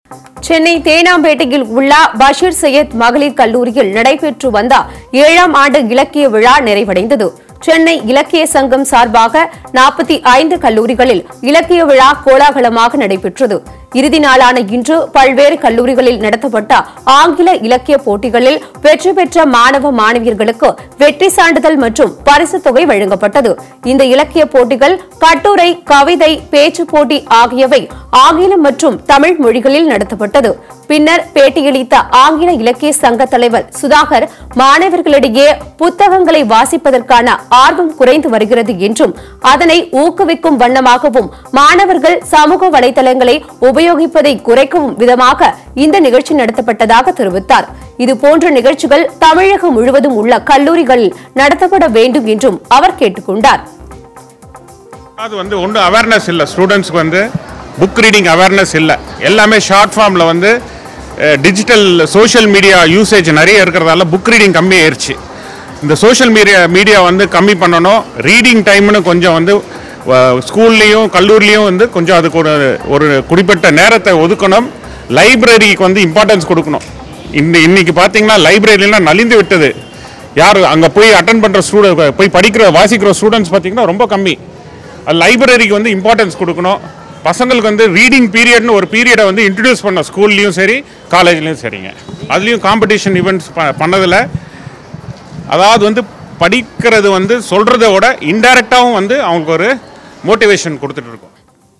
சென்னை தேனாம்பேட்டையில் உள்ள பஷீர் சையத் மகளிர் கல்லூரியில் நடைபெற்று வந்த ஏழாம் ஆண்டு இலக்கிய விழா நிறைவடைந்தது சென்னை இலக்கிய சங்கம் சார்பாக நாற்பத்தி ஐந்து கல்லூரிகளில் இலக்கிய விழா கோலாகலமாக நடைபெற்றது இறுதி நாளான இன்று பல்வேறு கல்லூரிகளில் நடத்தப்பட்ட ஆங்கில இலக்கிய போட்டிகளில் வெற்றி பெற்ற மாணவ மாணவியர்களுக்கு வெற்றி சான்றிதழ் மற்றும் பரிசுத் தொகை வழங்கப்பட்டது இந்த இலக்கிய போட்டிகள் கட்டுரை கவிதை பேச்சு போட்டி ஆகியவை ஆங்கிலம் மற்றும் தமிழ் மொழிகளில் நடத்தப்பட்டது பின்னர் பேட்டியளித்த ஆங்கில இலக்கிய சங்க தலைவர் சுதாகர் மாணவர்களிடையே புத்தகங்களை வாசிப்பதற்கான ஆர்வம் குறைந்து வருகிறது என்றும் அதனை ஊக்குவிக்கும் வண்ணமாகவும் மாணவர்கள் சமூக வலைதளங்களை உபயோகிப்பதை குறைக்கவும் விதமாக இந்த நிகழ்ச்சி நடத்தப்பட்டதாக தெரிவித்தார் இதுபோன்ற நிகழ்ச்சிகள் தமிழகம் முழுவதும் உள்ள கல்லூரிகளில் நடத்தப்பட வேண்டும் என்றும் அவர் கேட்டுக் கொண்டார் அது வந்து ஒன்றும் அவேர்னஸ் இல்லை ஸ்டூடெண்ட்ஸ்க்கு வந்து புக் ரீடிங் அவேர்னஸ் இல்லை எல்லாமே ஷார்ட் ஃபார்மில் வந்து டிஜிட்டல் சோஷியல் மீடியா யூசேஜ் நிறைய இருக்கிறதால புக் ரீடிங் கம்மியாயிருச்சு இந்த சோஷியல் மீடியா மீடியா வந்து கம்மி பண்ணணும் ரீடிங் டைம்னு கொஞ்சம் வந்து ஸ்கூல்லேயும் கல்லூரிலையும் வந்து கொஞ்சம் அதுக்கு ஒரு ஒரு குறிப்பிட்ட நேரத்தை ஒதுக்கணும் லைப்ரரிக்கு வந்து இம்பார்ட்டன்ஸ் கொடுக்கணும் இன்னி இன்னைக்கு பார்த்தீங்கன்னா லைப்ரரிலாம் நலிந்து விட்டது யார் அங்கே போய் அட்டன் பண்ணுற ஸ்டூடெண்ட் போய் படிக்கிற வாசிக்கிற ஸ்டூடெண்ட்ஸ் பார்த்தீங்கன்னா ரொம்ப கம்மி லைப்ரரிக்கு வந்து இம்பார்ட்டன்ஸ் கொடுக்கணும் பசங்களுக்கு வந்து ரீடிங் பீரியட்னு ஒரு பீரியடை வந்து இன்ட்ரடியூஸ் பண்ண ஸ்கூல்லையும் சரி காலேஜ்லேயும் சரிங்க அதுலேயும் காம்படிஷன் ஈவெண்ட்ஸ் ப பண்ணதில் அதாவது வந்து படிக்கிறது வந்து சொல்கிறத விட இன்டைரக்டாகவும் வந்து அவங்களுக்கு ஒரு மோட்டிவேஷன் கொடுத்துட்டு இருக்கோம்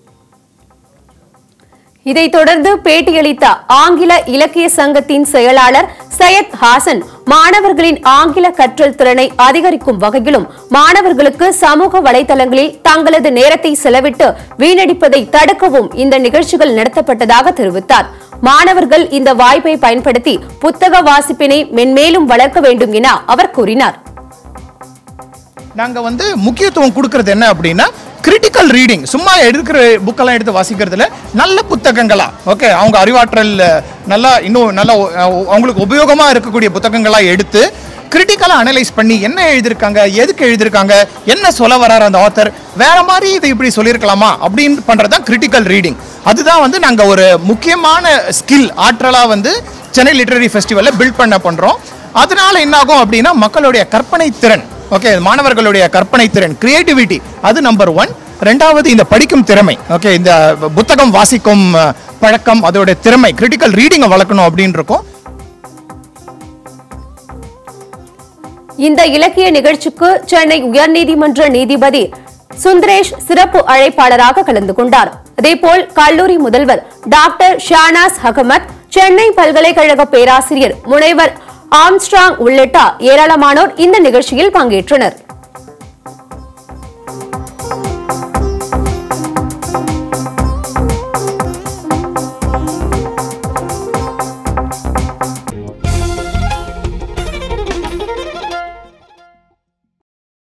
இதைத் தொடர்ந்து பேட்டியளித்த ஆங்கில இலக்கிய சங்கத்தின் செயலாளர் சையத் ஹாசன் மாணவர்களின் ஆங்கில கற்றல் திறனை அதிகரிக்கும் வகையிலும் மாணவர்களுக்கு சமூக வலைதளங்களில் தங்களது நேரத்தை செலவிட்டு வீணடிப்பதை தடுக்கவும் இந்த நிகழ்ச்சிகள் நடத்தப்பட்டதாக தெரிவித்தார் மாணவர்கள் இந்த வாய்ப்பை பயன்படுத்தி புத்தக வாசிப்பினை மென்மேலும் வளர்க்க வேண்டும் என அவர் கூறினார் நாங்கள் வந்து முக்கியத்துவம் கொடுக்கறது என்ன அப்படின்னா கிரிட்டிக்கல் ரீடிங் சும்மா எடுக்கிற புக்கெல்லாம் எடுத்து வாசிக்கிறதுல நல்ல புத்தகங்களா ஓகே அவங்க அறிவாற்றல் நல்லா இன்னும் நல்லா அஹ், அவங்களுக்கு உபயோகமாக இருக்கக்கூடிய புத்தகங்களா எடுத்து கிரிட்டிக்கலாக அனலைஸ் பண்ணி என்ன எழுதியிருக்காங்க எதுக்கு எழுதியிருக்காங்க என்ன சொல்ல வரார் அந்த ஆத்தர் வேற மாதிரி இது இப்படி சொல்லியிருக்கலாமா அப்படின்னு பண்ணுறது தான் கிரிட்டிக்கல் ரீடிங் அதுதான் வந்து நாங்கள் ஒரு முக்கியமான ஸ்கில் ஆற்றலாக வந்து சென்னை லிட்ரரி ஃபெஸ்டிவலில் பில்ட் பண்ண பண்ணுறோம் அதனால என்ன ஆகும் அப்படின்னா மக்களுடைய கற்பனை திறன் ஓகே மாணவர்களுடைய கற்பனை திறன் கிரியேட்டிவிட்டி அது நம்பர் ஒன் ரெண்டாவது இந்த படிக்கும் திறமை ஓகே இந்த புத்தகம் வாசிக்கும் அஹ், பழக்கம் அதோட திறமை கிரிட்டிக்கல் ரீடிங்கை வளர்க்கணும் அப்படின்னு இருக்கும் இந்த இலக்கிய நிகழ்ச்சிக்கு சென்னை உயர்நீதிமன்ற நீதிபதி சுந்தரேஷ் சிறப்பு அழைப்பாளராக கலந்து கொண்டார் அதேபோல் கல்லூரி முதல்வர் டாக்டர் ஷானாஸ் அகமத் சென்னை பல்கலைக்கழக பேராசிரியர் முனைவர் ஆம்ஸ்ட்ராங் உள்ளிட்ட ஏராளமானோர் இந்த நிகழ்ச்சியில் பங்கேற்றனர்